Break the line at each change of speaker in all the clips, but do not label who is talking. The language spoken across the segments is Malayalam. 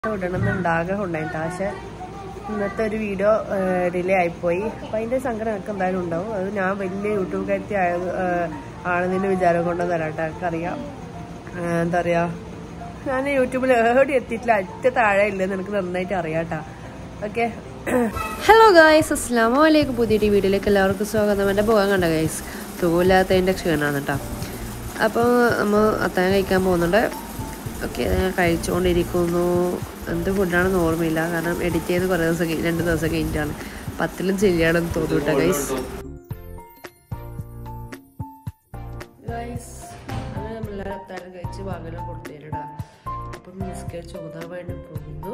ഇടണമെന്നുണ്ട് ആഗ്രഹം ഉണ്ടായിട്ട് പക്ഷെ ഇന്നത്തെ ഒരു വീഡിയോ ഡിലേ ആയിപ്പോയി അപ്പം അതിൻ്റെ സങ്കടം എനിക്ക് എന്തായാലും ഉണ്ടാവും അത് ഞാൻ വലിയ യൂട്യൂബ് കാര്യത്തി ആയത് ആണെന്നതിൻ്റെ വിചാരം കൊണ്ടൊന്നും തരാട്ടെ എനിക്കറിയാം ആ, എന്താ പറയുക ഞാൻ യൂട്യൂബിൽ എവിടെ എത്തിയിട്ടില്ല അറ്റ താഴെ ഇല്ലെന്ന് എനിക്ക് നന്നായിട്ട് അറിയാട്ടാ ഓക്കെ
ഹലോ ഗായ്സ് അസ്സാം വലൈക്കും പുതിയൊരു വീഡിയോയിലേക്ക് എല്ലാവർക്കും സ്വാഗതം എൻ്റെ പോകാൻ കണ്ട ഗൈസ് തൂലാത്തതിൻ്റെ ക്ഷീണമാണ് കേട്ടോ അപ്പോൾ നമ്മൾ അത്താഴം കഴിക്കാൻ പോകുന്നുണ്ട് ഓക്കെ ഞാൻ കഴിച്ചുകൊണ്ടിരിക്കുന്നു എന്ത് ഫുഡാണെന്ന് ഓർമ്മയില്ല കാരണം എഡിറ്റ് ചെയ്ത് കുറേ ദിവസം കഴിഞ്ഞ് രണ്ട് ദിവസം കഴിഞ്ഞിട്ടാണ് പത്തിലും ചെല്ലിയാണെന്ന് തോന്നുന്നു കേട്ടോ ഗൈസ് ഗൈസ് അങ്ങനെ നമ്മളെല്ലാവരും അത്താഴം കഴിച്ച് വാങ്ങലും കൊടുത്തേരടാ അപ്പം നിസ്കരിച്ച് ഓതാൻ വേണ്ടി പോകുന്നു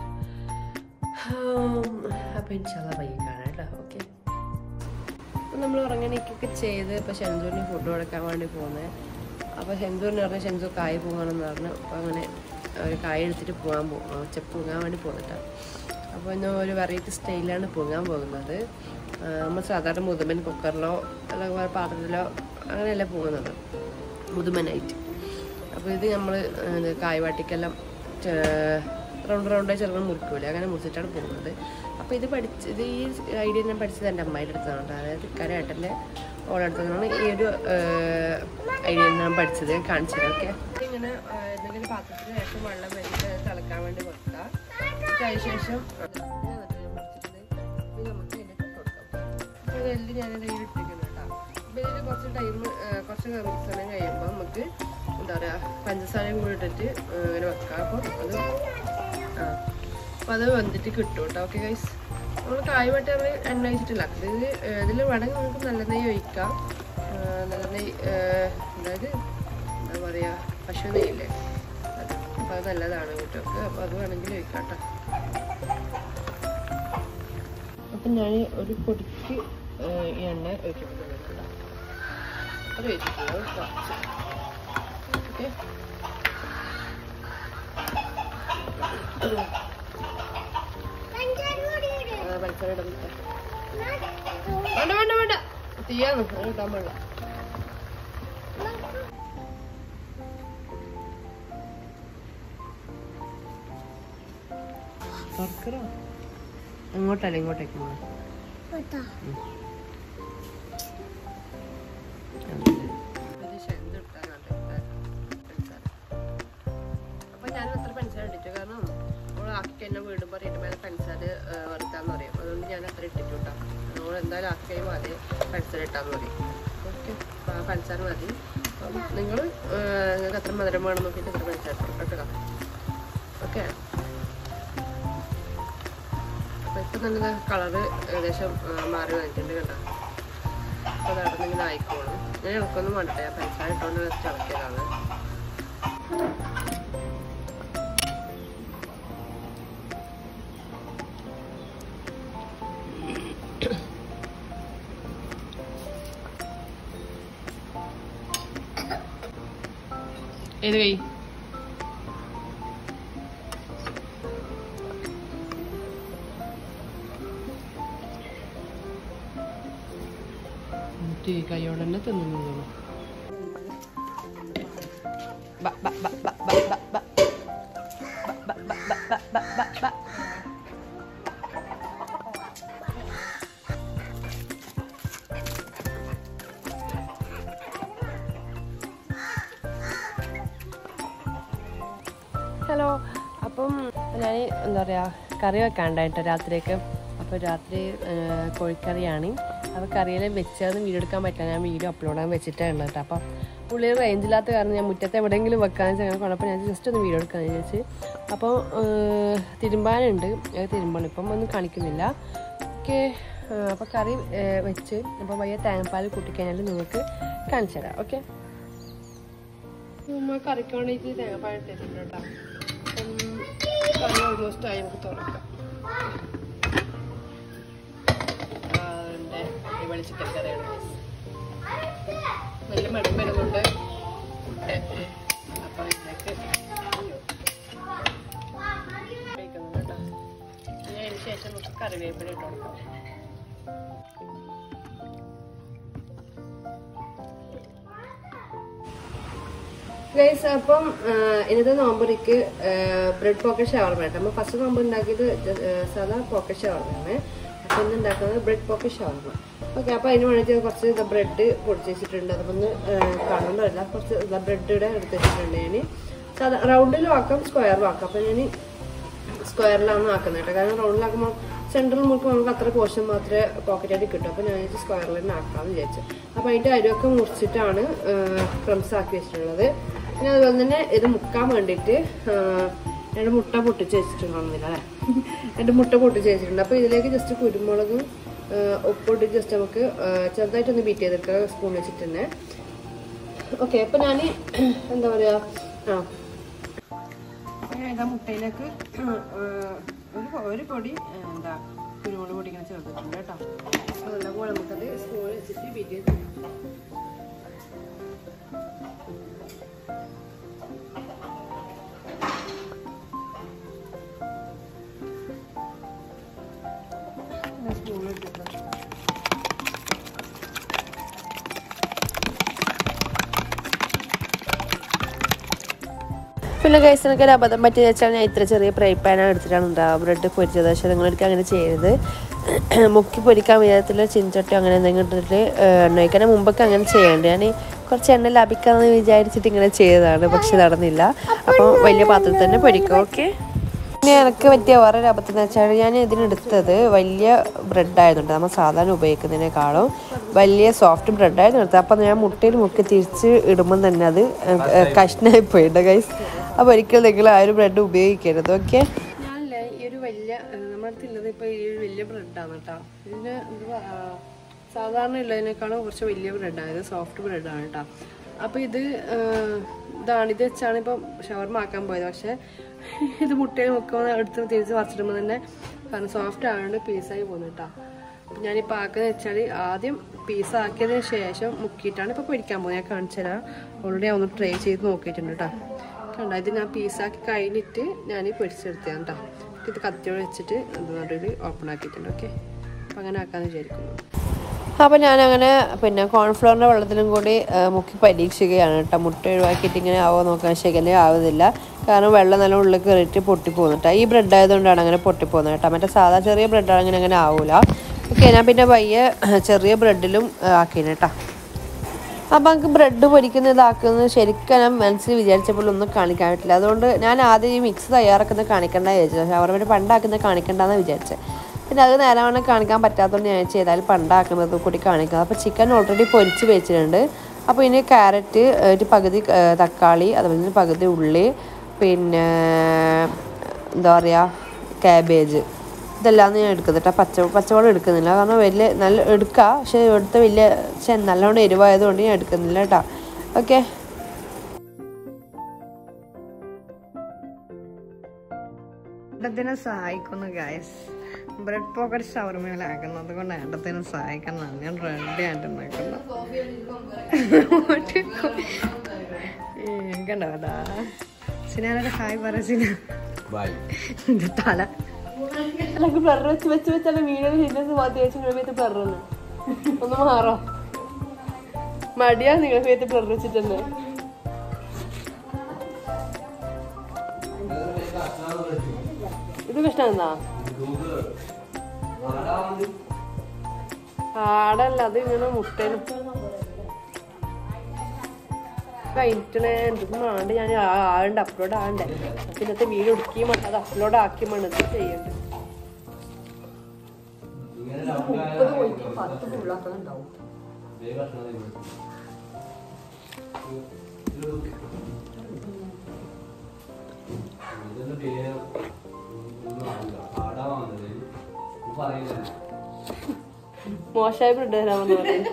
അപ്പം ഇൻഷാല്ല വൈകി കാണാം കേട്ടോ ഓക്കെ അപ്പം നമ്മൾ ഉറങ്ങണിക്കൊക്കെ ചെയ്ത് ഇപ്പം ഷെൻസൂരിന് ഫുഡ് കൊടുക്കാൻ വേണ്ടി പോകുന്നത് അപ്പോൾ ഷെൻസൂരിന് പറഞ്ഞാൽ ഷെൻസു കായ് പോകണമെന്ന് പറഞ്ഞു അപ്പോൾ അങ്ങനെ ഒരു കായ് എടുത്തിട്ട് പോകാൻ പോകും ചെപ്പ് പോകാൻ വേണ്ടി പോകുന്നിട്ടാണ് അപ്പോൾ ഇന്ന് ഒരു വെറൈറ്റി സ്റ്റൈലാണ് പൊങ്ങാൻ പോകുന്നത് ആ, നമ്മൾ സാധാരണ മുതുമൻ കുക്കറിലോ അല്ലെങ്കിൽ വേറെ പാത്രത്തിലോ അങ്ങനെയല്ല പോകുന്നത് മുതുമനായിട്ട് അപ്പോൾ ഇത് നമ്മൾ കായ് വാട്ടിക്കെല്ലാം റൗണ്ട് റൗണ്ടായി ചെറുപ്പം മുറിക്കൂലേ അങ്ങനെ മുറിച്ചിട്ടാണ് പോകുന്നത് അപ്പോൾ ഇത് പഠിച്ച് ഇത് ഈ ഐഡിയ ഞാൻ പഠിച്ചത് എൻ്റെ അമ്മയുടെ അടുത്താണ് കേട്ടോ അതായത് കരേട്ടൻ്റെ ഓളടുത്താണ് ഈ ഒരു ഐഡിയ ഞാൻ പഠിച്ചത് ഞാൻ കാണിച്ചത് ഓക്കെ ഇങ്ങനെ ആ, എന്തെങ്കിലും പാത്രത്തിന് ശേഷം വെള്ളം വെച്ചിട്ട് തിളക്കാൻ വേണ്ടി വെക്കുക എന്നിട്ട് അതിന് ശേഷം ഇത് മുറിച്ചിട്ട് ഇത് നമുക്ക് ഇതിലേക്ക് ഇട്ട് കൊടുക്കാം അപ്പോൾ ഇതെല്ലാം ഞാനിത് ഇതിൽ ഇട്ടിരിക്കുന്നു കേട്ടോ അപ്പോൾ ഇതിൽ കുറച്ച് ടൈം കുറച്ച് സമയം കഴിയുമ്പോൾ നമുക്ക് എന്താ പറയുക പഞ്ചസാരയും കൂടി ഇട്ടിട്ട് ആ, ഇങ്ങനെ വെക്കാം അപ്പോൾ അത് ആ അപ്പോൾ അത് വന്നിട്ട് കിട്ടും കേട്ടോ ഓക്കെ ഗൈസ് നമ്മൾ കായ് വട്ടി നമ്മൾ എണ്ണ ഒഴിച്ചിട്ടില്ല ഇത് ഇതിൽ വേണമെങ്കിൽ നമുക്ക് നല്ല നെയ്യ് ഒഴിക്കാം ആ, നല്ല നെയ്യ് ആ, അതായത് എന്താ പറയുക പശു നെയ്യില്ലേ അത് അപ്പോൾ അത് നല്ലതാണ് കുട്ടികൾക്ക് അപ്പോൾ അത് വേണമെങ്കിൽ ഒഴിക്കാം കേട്ടോ അപ്പം ഞാൻ ഒരു പൊടിക്ക് ഈ എണ്ണ ഒഴിക്കുന്നുണ്ട് കേട്ടോ അത് ഒഴിച്ചിട്ടുള്ളത് കുറച്ച് ഓക്കെ പഞ്ചസാര ഇടാൻ വേണ്ട വേണ്ട വേണ്ട തീയാന്ന് അത് ഇടാൻ പാടില്ല ശർക്കര അങ്ങോട്ടല്ല ഇങ്ങോട്ടേക്ക് പോകണം അപ്പൊ ഞാൻ അത്ര പഞ്ചസാര ഇട്ടിട്ടു കാരണം നമ്മൾ ആക്കി എന്നെ വീണ്ടും പറഞ്ഞിട്ട് മേലെ പഞ്ചസാര വറുത്താന്ന് പറയും അതുകൊണ്ട് ഞാൻ അത്ര ഇട്ടിട്ടു കേട്ടോ നമ്മൾ എന്തായാലും ആക്കി കഴിയുമ്പോൾ അതേ പഞ്ചസാര ഇട്ടാന്ന് പറയും ഓക്കെ പഞ്ചസാര മതി അപ്പം നിങ്ങൾ നിങ്ങൾക്ക് എത്ര മധുരം വേണം നോക്കിയിട്ട് എത്ര പഞ്ചസാര ഇട്ടോ കേട്ടോ ഓക്കെ അപ്പൊ ഇപ്പൊ നല്ല കളറ് ഏകദേശം ആ, മാറി വന്നിട്ടുണ്ട് കേട്ടോ അപ്പൊ അത് അവിടെ ഇങ്ങനെ ആയിക്കോളും ഞാൻ ഇളക്കൊന്നും വേണ്ടട്ടെ ഞാൻ പഞ്ചസാര ഇട്ടുകൊണ്ട് ജസ്റ്റ് ഇളക്കിയതാണ് ഏത് കൈ എന്നിട്ട് ഈ കൈയോടെ തന്നെ തിന്നു ഹലോ അപ്പം ഞാൻ എന്താ പറയുക കറി വെക്കാണ്ടായിട്ട് രാത്രിയൊക്കെ അപ്പോൾ രാത്രി ആ, കോഴിക്കറിയാണ് അപ്പോൾ കറിയിൽ വെച്ചതൊന്നും വീഡിയോ എടുക്കാൻ പറ്റില്ല ഞാൻ വീഡിയോ അപ്ലോഡ് ചെയ്യാൻ വെച്ചിട്ടാണ് കേട്ടോ അപ്പോൾ ഉള്ളിൽ റേഞ്ചില്ലാത്ത കാരണം ഞാൻ മുറ്റത്ത് എവിടെയെങ്കിലും വെക്കാന്ന് വെച്ചാൽ കുഴപ്പം ഞാൻ ജസ്റ്റ് ഒന്ന് വീഡിയോ എടുക്കാമെന്ന് വിചാരിച്ച് അപ്പോൾ തിരുമ്പാനുണ്ട് അത് തിരുമ്പണം ഇപ്പം ഒന്നും കാണിക്കുന്നില്ല ഓക്കെ അപ്പോൾ കറി ആ, വെച്ച് അപ്പോൾ വയ്യ തേങ്ങാപ്പാൽ കൂട്ടിക്കഴിഞ്ഞാൽ നിങ്ങൾക്ക് കാണിച്ചു തരാം ഓക്കെ ഉമ്മ കറിക്ക് വേണ്ടിയിട്ട് തേങ്ങാപ്പാൽ ഇട്ടിട്ടുണ്ട് കേട്ടോ അപ്പം കറി ഓൾമോസ്റ്റ് ആയി നമുക്ക് തുറക്കാം അതിൻ്റെ അടിപൊളി ചിക്കൻ കറിയാണ് guys. നല്ല മണം വരുന്നുണ്ട് അപ്പം ഇതിലേക്ക് അയ്യോ. കഴിക്കുന്നുണ്ട് കേട്ടോ ഇനി അതിന് ശേഷം നമുക്ക് കറിവേപ്പില ഇട്ട് കൊടുക്കാം ഗൈസ് അപ്പം ആ, ഇന്നത്തെ നോമ്പറിക്ക് ബ്രെഡ് പോക്കറ്റ് ഷവർമ കേട്ടോ നമ്മൾ ഫസ്റ്റ് നോമ്പ് ഉണ്ടാക്കിയത് ജ- ആ, സാധാ പോക്കറ്റ് ഷവർമയാണ് അപ്പം ഇന്ന് ഉണ്ടാക്കുന്നത് ബ്രെഡ് പോക്കറ്റ് ഷവർമ ഓക്കെ അപ്പോൾ അതിന് വേണ്ടിയിട്ട് കുറച്ച് ബ്രെഡ് പൊടിച്ച് വെച്ചിട്ടുണ്ട് അതൊന്ന് കാണുന്നതല്ല കുറച്ച് ബ്രെഡ് എടുത്ത് വെച്ചിട്ടുണ്ട് ഞാൻ സാധാ റൗണ്ടിലും ആക്കാം സ്ക്വയറിലും ആക്കാം അപ്പം ഞാൻ സ്ക്വയറിലാണ് ആക്കുന്നത് കേട്ടോ കാരണം റൗണ്ടിലാക്കുമ്പോൾ സെൻട്രൽ മുറുക്ക് നമുക്ക് അത്ര പോർഷൻ മാത്രമേ പോക്കറ്റായിട്ട് കിട്ടും അപ്പോൾ ഞാൻ വിചാരിച്ചു സ്ക്വയറിൽ തന്നെ ആക്കാമെന്ന് വിചാരിച്ചു അപ്പോൾ അതിൻ്റെ അരിയൊക്കെ മുറിച്ചിട്ടാണ് ക്രംസ് ആക്കി വെച്ചിട്ടുള്ളത് പിന്നെ അതുപോലെ തന്നെ ഇത് മുക്കാൻ വേണ്ടിയിട്ട് രണ്ട് മുട്ട പൊട്ടിച്ച് വെച്ചിട്ടുണ്ടെന്നില്ല അല്ലേ രണ്ട് മുട്ട പൊട്ടിച്ച് വെച്ചിട്ടുണ്ട് അപ്പോൾ ഇതിലേക്ക് ജസ്റ്റ് കുരുമുളകും ഉപ്പിട്ട് ജസ്റ്റ് നമുക്ക് ആ, ചെറുതായിട്ടൊന്ന് ബീറ്റ് ചെയ്തെടുക്കുക സ്പൂൺ വെച്ചിട്ട് തന്നെ ഓക്കെ അപ്പോൾ ഞാൻ എന്താ പറയുക ആ ഞാൻ ഇതാ മുട്ടയിലേക്ക് ഒരു ഒരു പൊടി ആ, എന്താ കുരുമുളക് പൊടി ഇങ്ങനെ ചേർത്തിട്ടുണ്ട് കേട്ടോ അപ്പോൾ നല്ലപോലെ നമുക്കത് സ്പൂൺ വെച്ചിട്ട് ബീറ്റ് ചെയ്ത് സ്പൂൺ വെച്ചിട്ടുണ്ട്
പിന്നെ കൈസ് എനിക്ക് ഒരു അബദ്ധം പറ്റിയെന്ന് വെച്ചാൽ ഞാൻ ഇത്ര ചെറിയ ഫ്രൈ പാനാണ് എടുത്തിട്ടാണ് ഉണ്ടാവുക ബ്രെഡ് പൊരിച്ചത് പക്ഷെ നിങ്ങളെടുത്ത് അങ്ങനെ ചെയ്യരുത് മുക്കി പൊരിക്കാൻ വിധത്തിൽ ചിഞ്ചട്ടി അങ്ങനെ എന്തെങ്കിലും ഇട്ടിട്ട് എണ്ണ വയ്ക്കാൻ മുമ്പൊക്കെ അങ്ങനെ ചെയ്യേണ്ടത് ഞാൻ കുറച്ച് എണ്ണ ലാഭിക്കാമെന്ന് വിചാരിച്ചിട്ട് ഇങ്ങനെ ചെയ്തതാണ് പക്ഷെ നടന്നില്ല അപ്പോൾ വലിയ പാത്രത്തിൽ തന്നെ പൊരിക്കും ഓക്കെ പിന്നെ എനിക്ക് പറ്റിയ വേറൊരു അബദ്ധം എന്ന് വെച്ചാൽ ഞാൻ ഇതിനെടുത്തത് വലിയ ബ്രെഡ് ആയതുകൊണ്ട് നമ്മൾ സാധാരണ ഉപയോഗിക്കുന്നതിനേക്കാളും വലിയ സോഫ്റ്റ് ബ്രെഡ് ആയിരുന്നു എടുത്തത് അപ്പം ഞാൻ മുട്ടയിൽ മുക്കി തിരിച്ച് ഇടുമ്പം തന്നെ അത് കഷ്ണമായി പോയിട്ടുണ്ട് ഗൈസ് അപ്പോൾ ഒരിക്കലും നിങ്ങൾ ആ ഒരു ബ്രെഡ് ഉപയോഗിക്കരുത് ഓക്കെ
ഞാനല്ലേ ഈ ഒരു വലിയ നമ്മുടെ അടുത്തുള്ളത് ഇപ്പൊ ഈ ഒരു വലിയ ബ്രെഡാണ് കേട്ടോ ഇതിന് എന്തുവാ ആ, സാധാരണ ഉള്ളതിനേക്കാളും കുറച്ച് വലിയ ബ്രെഡാണ് ഇത് സോഫ്റ്റ് ബ്രെഡാണ് കേട്ടോ അപ്പൊ ഇത് ആ, ഇതാണ് ഇത് വെച്ചാണ് ഇപ്പൊ ഷവർമ ആക്കാൻ പോയത് പക്ഷെ ഇത് മുട്ടയിൽ മുക്കുമ്പോൾ എടുത്ത് തിരിച്ച് വച്ചിടുമ്പോൾ തന്നെ കാരണം സോഫ്റ്റ് ആയതുകൊണ്ട് പീസായി പോകുന്നു കേട്ടോ അപ്പൊ ഞാനിപ്പോൾ ആക്കുന്നത് വെച്ചാൽ ആദ്യം പീസ് ആക്കിയതിന് ശേഷം മുക്കിയിട്ടാണ് ഇപ്പോൾ പൊരിക്കാൻ പോകുന്നത് ഞാൻ കാണിച്ചു തരാം ഓൾറെഡി ഞാൻ ഒന്ന് ട്രൈ ചെയ്ത് നോക്കിയിട്ടുണ്ട് കേട്ടോ കണ്ടോ ഇത് ഞാൻ പീസാക്കി കഴിഞ്ഞിട്ട് ഞാൻ പൊരിച്ചെടുത്തതാണ് കേട്ടോ ഇത് കത്തിയോട് വെച്ചിട്ട് എന്താ നടുവിൽ ഓപ്പൺ ആക്കിയിട്ടുണ്ട് ഓക്കെ അപ്പം അങ്ങനെ ആക്കാമെന്ന് വിചാരിക്കുന്നു
അപ്പോൾ ഞാനങ്ങനെ പിന്നെ കോൺഫ്ലോറിൻ്റെ വെള്ളത്തിലും കൂടി ആ, മുക്കി പരീക്ഷിക്കുകയാണ് കേട്ടോ മുട്ട ഒഴിവാക്കിയിട്ട് ഇങ്ങനെ ആവോ നോക്കാൻ ശരിയല്ലേ ആവുന്നില്ല കാരണം വെള്ളം നല്ല ഉള്ളിൽ കയറിയിട്ട് പൊട്ടിപ്പോകുന്നു കേട്ടോ ഈ ബ്രെഡ് ആയതുകൊണ്ടാണ് അങ്ങനെ പൊട്ടിപ്പോകുന്നത് കേട്ടോ മറ്റേ സാധാ ചെറിയ ബ്രെഡാണെങ്കിൽ അങ്ങനെ ആവൂല ഓക്കെ ഞാൻ പിന്നെ പയ്യെ ചെറിയ ബ്രെഡിലും ആക്കിന് കേട്ടോ അപ്പം നമുക്ക് ബ്രെഡ് പൊരിക്കുന്ന ഇതാക്കുന്നത് ശരിക്കും ഞാൻ മനസ്സിൽ വിചാരിച്ചപ്പോൾ ഒന്നും കാണിക്കാൻ പറ്റില്ല അതുകൊണ്ട് ഞാൻ ആദ്യം ഈ മിക്സ് തയ്യാറാക്കുന്നത് കാണിക്കണ്ട വിചാരിച്ചു ഷവർമ്മ പണ്ടാക്കുന്നത് കാണിക്കണ്ടെന്ന് വിചാരിച്ചത് പിന്നെ അത് നേരമാണ് കാണിക്കാൻ പറ്റാത്തതുകൊണ്ട് ഞാൻ ചെയ്താൽ പണ്ടാക്കുന്നത് കൂടി കാണിക്കുക അപ്പോൾ ചിക്കൻ ഓൾറെഡി പൊരിച്ച് വെച്ചിട്ടുണ്ട് അപ്പോൾ ഇനി ക്യാരറ്റ് ഒരു പകുതി ആ, തക്കാളി അതുപോലെ തന്നെ പകുതി ഉള്ളി പിന്നെ എന്താ പറയുക കാബേജ് ഇതെല്ലാം ഞാൻ എടുക്കുന്നത് കേട്ടോ പച്ച പച്ചവളം എടുക്കുന്നില്ല കാരണം വലിയ നല്ല എടുക്കുക പക്ഷെ എടുത്ത വലിയ പക്ഷെ നല്ലോണം എരിവായതുകൊണ്ട് ഞാൻ എടുക്കുന്നില്ല കേട്ടോ ഓക്കെ
ഏട്ടത്തിനെ സഹായിക്കുന്നു ഗായസ് ബ്രെഡ് പോക്കറ്റ് ഷവർമയിലാക്കുന്നത് അതുകൊണ്ട് ഏട്ടത്തിനെ സഹായിക്കണം ഞാൻ റെഡി ആയിട്ട് ഉണ്ടാക്കുന്നു കണ്ടോടാ സിനാനോട് ഹായ് പറ സിന
ബൈ
ഇത് തല
അല്ലെങ്കിൽ ബ്ലർ വെച്ച് വെച്ച് വെച്ചാൽ വീഡിയോ സീരിയസ് മാറ്റി വെച്ച് നിങ്ങളുടെ പേത്ത് ബ്ലറൊന്ന് ഒന്ന് മാറോ മടിയാ നിങ്ങളുടെ പേത്ത് ബ്ലർ വെച്ചിട്ടുണ്ട് ഇത് കഷ്ണമെന്നാ ആടല്ല അത് ഇങ്ങനെ മുട്ടേനും കഴിഞ്ഞിട്ടേ എന്തൊന്നും ആണ്ട് ഞാൻ ആളുണ്ട് അപ്ലോഡ് ആണ്ടേ അപ്പൊ ഇന്നത്തെ വീഡിയോ എടുക്കുകയും വേണ്ട അത് അപ്ലോഡ് ആക്കി വേണം ഇത് ചെയ്യണ്ടേ മുപ്പത് പോയിട്ട് പത്ത് ഫുള്ളാക്കുന്നുണ്ടാവും മോശമായ ബ്രെഡ് തരാമെന്ന് പറയുന്നത്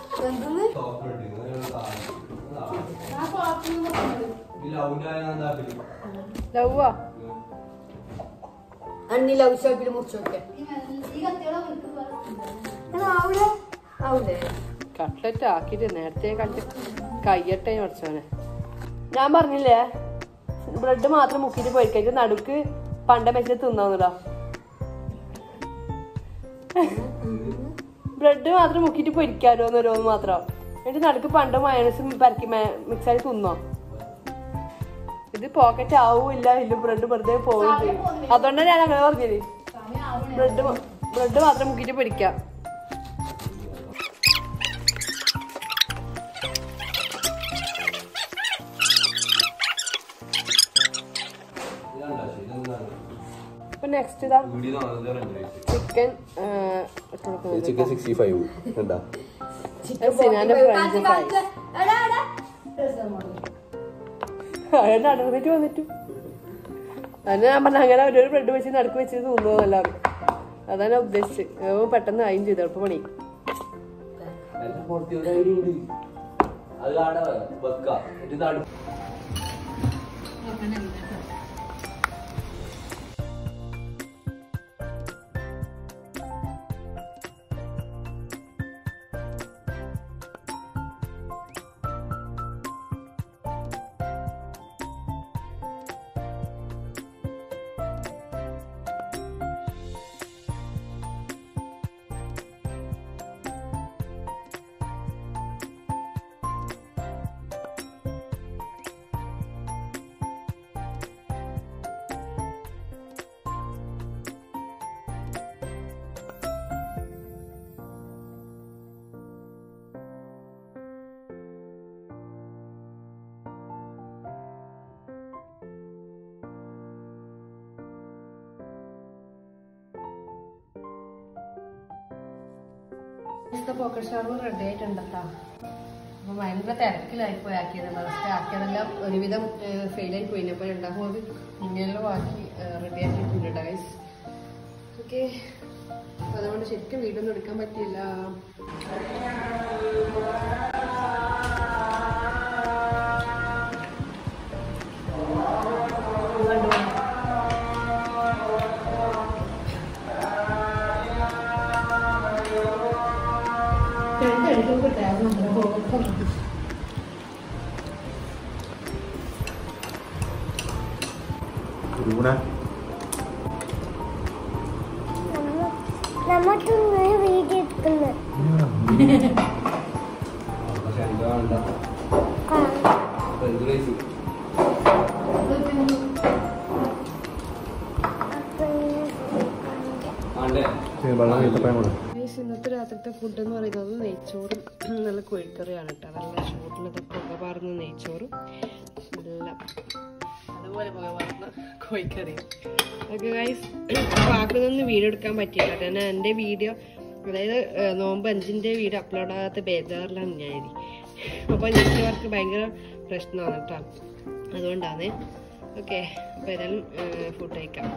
ലവ്വാ അണ്ണി ലവ് ഷോപ്പിൽ മുറിച്ചോക്കെ കട്ട്ലറ്റ് ആക്കിട്ട് നേരത്തെ കണ്ട് കയ്യട്ടെ കുറച്ചോനെ ഞാൻ പറഞ്ഞില്ലേ ബ്രെഡ് മാത്രം മുക്കിട്ട് പൊരിക്കരുത് നടുക്ക് പണ്ട വെച്ചിട്ട് തിന്നാന്നിടാ ബ്രെഡ് മാത്രം മുക്കിട്ട് പൊരിക്കാലോ എന്നോരോന്ന് മാത്രം എന്നിട്ട് നടുക്ക് പണ്ട മയണസ് പരക്കി മിക്സായി തിന്നോ ഇത് പോക്കറ്റ് ആവൂല്ല ഇല്ല ബ്രെഡ് വെറുതെ പോവുകയും ചെയ്യും അതുകൊണ്ടാണ് ഞാൻ അങ്ങനെ പറഞ്ഞത് ബ്രെഡ് ബ്രെഡ് മാത്രം മുക്കിയിട്ട് പൊരിക്കാം അപ്പൊ നെക്സ്റ്റ് ഇതാ ചിക്കൻ
ചിക്കൻ സിക്സ്റ്റി ഫൈവ് എന്താ
സിനാന്റെ ഫ്രണ്ട്സ് അയാളുടെ അടുത്തേക്ക് വന്നിട്ടു അതിന് ഞാൻ പറഞ്ഞ അങ്ങനെ ഒരു ബ്രെഡ് വെച്ച് നടുക്ക് വെച്ച് തിന്നുന്നല്ലാന്ന് അതാണ് ഞാൻ ഉദ്ദേശിച്ചത് അവൻ പെട്ടെന്ന് ആയും ചെയ്തു എളുപ്പ പണി
അത് കാണാ വെക്ക ഇത് നടു
പോക്കറ്റ് ഷവർമ റെഡി ആയിട്ടുണ്ട് കേട്ടോ അപ്പൊ ഭയങ്കര തിരക്കിലായിപ്പോയി ആക്കിയത് ഫസ്റ്റ് ആക്കിയതെല്ലാം ഒരുവിധം ഫെയിൽ ആയി പോയി അപ്പൊ രണ്ടാമത് ഇങ്ങനെയുള്ള ബാക്കി റെഡി ആക്കിയിട്ടുണ്ട് ഗൈസ് ഓക്കെ അതുകൊണ്ട് ശരിക്കും വീഡിയോ ഒന്നും എടുക്കാൻ പറ്റിയില്ല
ഊണ
നമുക്കൊന്ന് വീഡിയോ എടുക്കുന്നത്
പക്ഷെ എന്താ വേണ്ട എന്ത് കഴിച്ചു ആണ്ടേ വെള്ളം കഴിച്ചപ്പോഴും കൂടെ
Guys, ഇന്നത്തെ രാത്രിത്തെ ഫുഡ് എന്ന് പറയുന്നത് നെയ്ച്ചോറും നല്ല കോഴിക്കറിയാണ് കേട്ടോ നല്ല ചൂടിലൊക്കെ പുക പാർന്ന നെയ്ച്ചോറും നല്ല അതുപോലെ പുക പാർന്ന കോഴിക്കറി ഓക്കെ ഗൈസ് അപ്പോൾ ആക്കുന്നൊന്നും വീഡിയോ എടുക്കാൻ പറ്റിയില്ല കാരണം എൻ്റെ വീഡിയോ അതായത് ഏഹ്, നോമ്പ് അഞ്ചിൻ്റെ വീഡിയോ അപ്ലോഡ് ആകാത്ത ബേജാറിലാണ് ഞാൻ അപ്പോൾ നെറ്റ്വർക്ക് ഭയങ്കര പ്രശ്നമാണ് കേട്ടോ അതുകൊണ്ടാണ് ഓക്കെ അപ്പോൾ ഏതായാലും ഫുഡ് കഴിക്കാം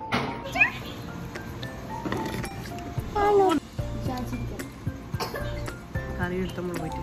കറി എടുത്ത് നമ്മൾ പോയിട്ട്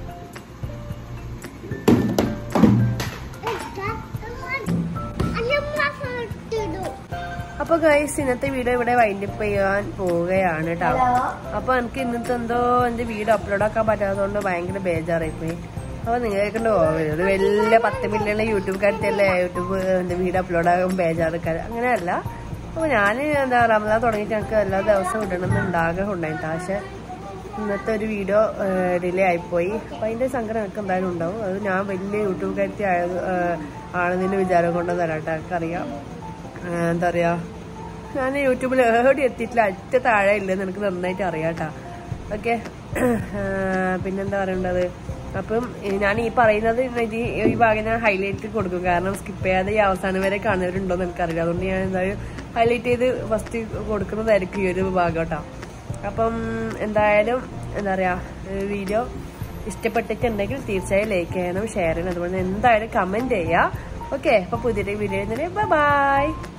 അപ്പൊ ഗൈസ് ഇന്നത്തെ വീഡിയോ ഇവിടെ വൈൻഡപ്പ് ചെയ്യാൻ പോവുകയാണ് കേട്ടോ അപ്പൊ എനിക്ക് ഇന്നത്തെ എന്തോ എന്റെ വീഡിയോ അപ്ലോഡ് ആക്കാൻ പറ്റാത്തതുകൊണ്ട് ഭയങ്കര ബേജാറായി പോയി അപ്പൊ നിങ്ങൾക്ക് പോകരുത് ഒരു വലിയ പത്ത് മില്യൺ യൂട്യൂബ് കാര്യത്തല്ലേ യൂട്യൂബ് എന്റെ വീഡിയോ അപ്ലോഡ് ആകാൻ ബേജാറൊക്കെ അങ്ങനെയല്ല അപ്പൊ ഞാൻ എന്താ റമദാൻ തുടങ്ങിയിട്ട് എനിക്ക് എല്ലാ ദിവസവും ഇടണമെന്ന് ആഗ്രഹം ഉണ്ടായിട്ട് പക്ഷെ ഇന്നത്തെ ഒരു വീഡിയോ ഡിലേ ആയിപ്പോയി അപ്പം അതിൻ്റെ സങ്കടം എനിക്ക് എന്തായാലും ഉണ്ടാവും അത് ഞാൻ വലിയ യൂട്യൂബ് കാര്യത്തി ആയത് ആണെന്നതിൻ്റെ വിചാരം കൊണ്ടെന്ന് തരാട്ടെ എനിക്കറിയാം ആ, എന്താ പറയുക ഞാൻ യൂട്യൂബിൽ ഏടി എത്തിയിട്ടില്ല അറ്റ താഴെ ഇല്ലെന്ന് എനിക്ക് നന്നായിട്ട് അറിയാം കേട്ടോ ഓക്കെ പിന്നെന്താ പറയേണ്ടത് അപ്പം ഈ ഞാൻ ഈ പറയുന്നത് ഇത് ഈ ഭാഗം ഞാൻ ഹൈലൈറ്റ് കൊടുക്കും കാരണം സ്കിപ്പ് ചെയ്യാതെ ഈ അവസാനം വരെ കാണുന്നവരുണ്ടോ എന്ന് എനിക്കറിയില്ല അതുകൊണ്ട് ഞാൻ എന്തായാലും ഹൈലൈറ്റ് ചെയ്ത് ഫസ്റ്റ് കൊടുക്കുന്നതായിരിക്കും ഈ ഒരു ഭാഗം കേട്ടോ അപ്പം എന്തായാലും എന്താ പറയുക വീഡിയോ ഇഷ്ടപ്പെട്ടിട്ടുണ്ടെങ്കിൽ തീർച്ചയായും ലൈക്ക് ചെയ്യണം ഷെയർ ചെയ്യണം അതുപോലെ എന്തായാലും കമൻറ്റ് ചെയ്യുക ഓക്കെ അപ്പോൾ പുതിയൊരു വീഡിയോ ബൈ ബൈ